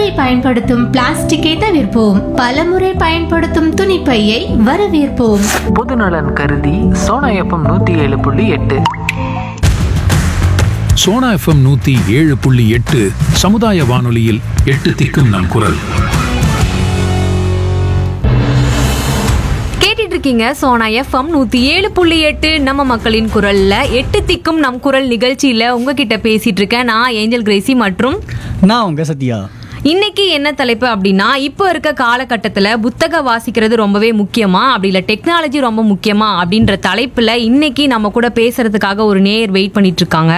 ஒருமுறை பயன்படுத்தும் பிளாஸ்டிக்கை தவிர்ப்போம் பலமுறை பயன்படுத்தும் துணிப்பையை வரவேற்போம் பொதுநலன் கருதி சோனா எஃப்எம் நூற்றி ஏழு புள்ளி எட்டு சோனா எஃப்எம் நூத்தி ஏழு புள்ளி எட்டு சமுதாய வானொலியில் எட்டு திக்கும் நம் குரல் கேட்டுட்டு இருக்கீங்க சோனா எஃப்எம் நூத்தி ஏழு புள்ளி எட்டு நம்ம மக்களின் குரல்ல எட்டு திக்கும் நம் குரல் நிகழ்ச்சியில உங்ககிட்ட பேசிட்டு இருக்கேன் நான் ஏஞ்சல் கிரேசி மற்றும் நான் உங்க சத்யா இன்னைக்கு என்ன தலைப்பு அப்படின்னா இப்போ இருக்க காலகட்டத்தில் புத்தகம் வாசிக்கிறது ரொம்பவே முக்கியமா அப்படி இல்லை டெக்னாலஜி ரொம்ப முக்கியமா அப்படின்ற தலைப்பில் இன்னைக்கு நம்ம கூட பேசுறதுக்காக ஒரு நேயர் வெயிட் பண்ணிட்டு இருக்காங்க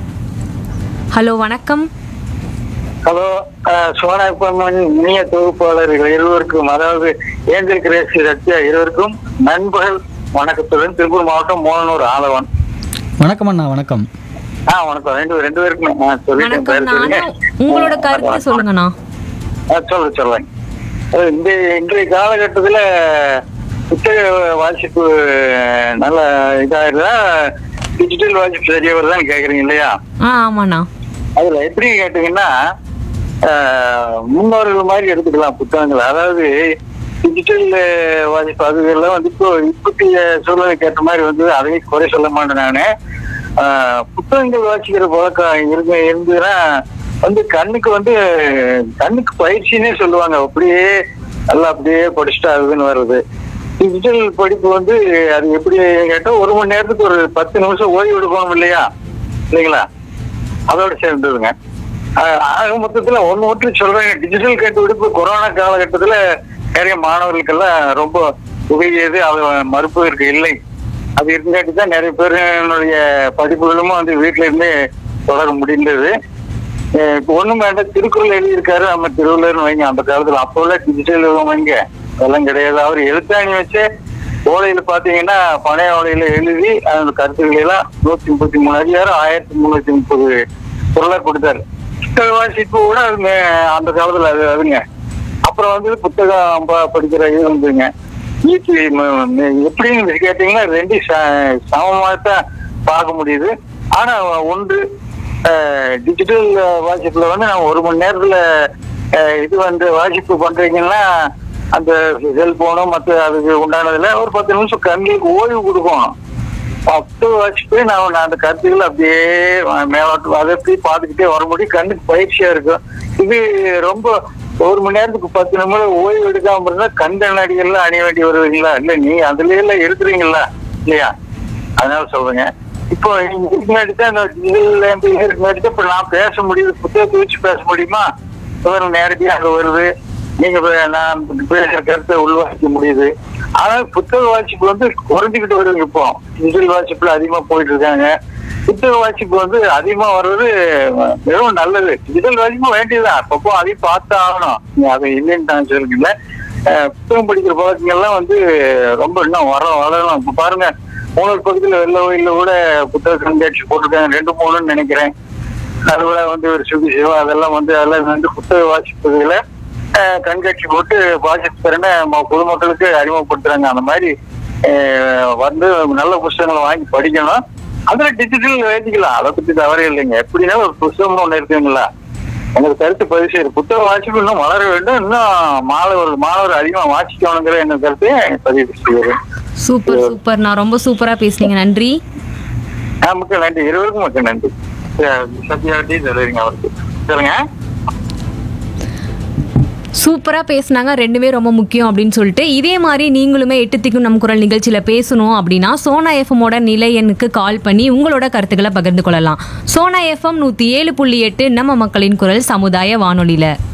ஹலோ வணக்கம் ஹலோ அஹ், சோனா பொம்மன் இனிய தொகுப்பாளர்கள் இருவருக்கும் அதாவது ஏஞ்சல் கிரேசி சத்யா இருவருக்கும் நண்பர்கள் வணக்கத்துடன் திருப்பூர் மாவட்டம் மோகனூர் ஆலவன் வணக்கம் அண்ணா வணக்கம் ஆ வணக்கம் ரெண்டு ரெண்டு பேருக்கும் நான் சொல்லிட்டேன் வணக்கம் பேர் சொல்லுங்க நானும் உங்களோட கருத்து சொல்லுங்கண்ணா ஆ, சொல்லுங்க சொல்லுங்க அஹ், இந்த இன்றைய காலகட்டத்துல புத்தக வாசிப்பு நல்ல இதாயிருதா டிஜிட்டல் வாசிப்பு சரியா வருதான்னு கேக்குறீங்க இல்லையா ஆ ஆமாண்ணா அதுல எப்படி கேட்டீங்கன்னா ஆஹ், முன்னோர்கள் மாதிரி எடுத்துக்கலாம் புத்தகங்கள் அதாவது டிஜிட்டல் வாசிப்பு அதுகள்லாம் வந்து இப்போ இப்பத்திய சூழ்நிலைக்கு ஏற்ற மாதிரி வந்து அதையும் குறை சொல்ல மாட்டேன் நானு ஆஹ், புத்தகங்கள் வாசிக்கிற பழக்கம் இருந்து இருந்ததுன்னா வந்து கண்ணுக்கு வந்து கண்ணுக்கு பயிற்சின்னே சொல்லுவாங்க அப்படியே நல்லா அப்படியே படிச்சுட்டு அதுன்னு வருது டிஜிட்டல் படிப்பு வந்து அது எப்படி கேட்டா ஒரு மணி நேரத்துக்கு ஒரு பத்து நிமிஷம் ஓய்வு எடுக்கணும் இல்லையா இல்லைங்களா அதோட சேர்ந்ததுங்க ஆஹ் ஆக மொத்தத்துல ஒண்ணு மட்டும் சொல்றேன் டிஜிட்டல் கண்டுபிடிப்பு கொரோனா காலகட்டத்துல நிறைய மாணவர்களுக்கெல்லாம் ரொம்ப உதவியது அது மறுப்பதற்கு இல்லை அது இருந்தாட்டி தான் நிறைய பேருடைய படிப்புகளும் வந்து வீட்டுல இருந்தே தொடர முடிந்தது அஹ் இப்ப ஒண்ணும் வேண்டாம் திருக்குறள் எழுதியிருக்காரு நம்ம திருவள்ளுவர்னு வைங்க அந்த காலத்துல அப்போ உள்ள டிஜிட்டல் வைங்க அதெல்லாம் கிடையாது அவர் எழுத்தாணி வச்சு ஓலையில பாத்தீங்கன்னா பழைய ஓலையில எழுதி அந்த கருத்துக்களை எல்லாம் நூத்தி முப்பத்தி மூணு அதிகாரம் ஆயிரத்தி முன்னூத்தி முப்பது குரலா கொடுத்தாரு புத்தக வாசிப்பு கூட அது மே- அந்த காலத்துல அது அதுங்க அப்புறம் வந்து புத்தகம் ப- படிக்கிற இது வந்துங்க வீட்டு ம- ம- எப்படின்னு கேட்டீங்கன்னா ரெண்டு சமமாக தான் பார்க்க முடியுது ஆனா ஒன்று டிஜிட்டல் வாசிப்புல வந்து நம்ம ஒரு மணி நேரத்துல அஹ், இது வந்து வாசிப்பு பண்றீங்கன்னா அந்த செல்போனோ மற்ற அதுக்கு உண்டானதுல ஒரு பத்து நிமிஷம் கண்களுக்கு ஓய்வு கொடுக்கும் பத்து வாசிப்பு நான் நான் அந்த கருத்துக்களை அப்படியே மேலோட்டம் அதை போய் பார்த்துக்கிட்டே வர முடியும் கண்ணுக்கு பயிற்சியா இருக்கும் இது ரொம்ப ஒரு மணி நேரத்துக்கு பத்து நிமிடம் ஓய்வு எடுக்காம இருந்தா கண் கண்ணாடிகள்லாம் அணிய வேண்டி வருவீங்களா இல்ல நீ அதுல எல்லாம் இருக்கிறீங்களா இல்லையா அதனால சொல்றேங்க இப்போ இதுக்கு முன்னாடி தான் இந்த digital MP இதுக்கு முன்னாடி தான் இப்ப நான் பேச முடியுது புத்தகத்தை வச்சு பேச முடியுமா இவர் நேரடியா அங்க வருது நீங்க பே- நான் பேசுற கருத்தை உள்வாசிக்க முடியுது ஆனா புத்தக வாசிப்பு வந்து குறைஞ்சுக்கிட்டு வருதுங்க இப்போ டிஜிட்டல் வாசிப்புல அதிகமா போயிட்டு இருக்காங்க புத்தக வாசிப்பு வந்து அதிகமா வர்றது வெறும் நல்லது டிஜிட்டல் வாசிப்பு வேண்டியதுதான் அப்பப்போ அதையும் பார்த்து ஆகணும் நீ அதை இல்லைன்னு நான் சொல்லிக்கல அஹ் புத்தகம் படிக்கிற பழக்கங்கள்லாம் வந்து ரொம்ப இன்னும் வர வளரணும் இப்ப பாருங்க மூணூர் பக்கத்துல வெள்ள கோயில்ல கூட புத்தக கண்காட்சி போட்டிருக்காங்க ரெண்டு மூணுன்னு நினைக்கிறேன் நடுவுல வந்து ஒரு சுகி சிவா அதெல்லாம் வந்து அதெல்லாம் வந்து புத்தக வாசிப்புகளை அஹ், கண்காட்சி போட்டு வாசிப்பு திறனை ம- பொதுமக்களுக்கு அறிமுகப்படுத்துறாங்க அந்த மாதிரி அஹ், வந்து நல்ல புத்தகங்களை வாங்கி படிக்கணும் அதுல டிஜிட்டல் எழுதிக்கலாம் அதை பத்தி தவறே இல்லைங்க எப்படின்னா ஒரு புத்தகம் ஒண்ணு இருக்குங்களா எனக்கு கருத்து பதிவு செய்யுது புத்தக வாசிப்பு இன்னும் வளர வேண்டும் இன்னும் மாணவர் மாணவர் அதிகமா வாசிக்கணுங்கிற என்ன கருத்தை பதிவு செய்கிறேன் சூப்பர் சூப்பர் நான் ரொம்ப சூப்பரா பேசுனீங்க நன்றி ஆ, மிக்க நன்றி இருவருக்கும் மிக்க நன்றி சத்யாவட்டி சொல்லுறீங்க அவருக்கு சொல்லுங்க சூப்பரா பேசுனாங்க ரெண்டுமே ரொம்ப முக்கியம் அப்படின்னு சொல்லிட்டு இதே மாதிரி நீங்களுமே எட்டு திக்கும் நம் குரல் நிகழ்ச்சியில பேசணும் அப்படின்னா சோனா எஃப்எம்மோட நிலை எண்ணுக்கு கால் பண்ணி உங்களோட கருத்துக்களை பகிர்ந்து கொள்ளலாம் சோனா எஃப்எம் நூத்தி ஏழு புள்ளி எட்டு நம்ம மக்களின் குரல் சமுதாய வானொலியில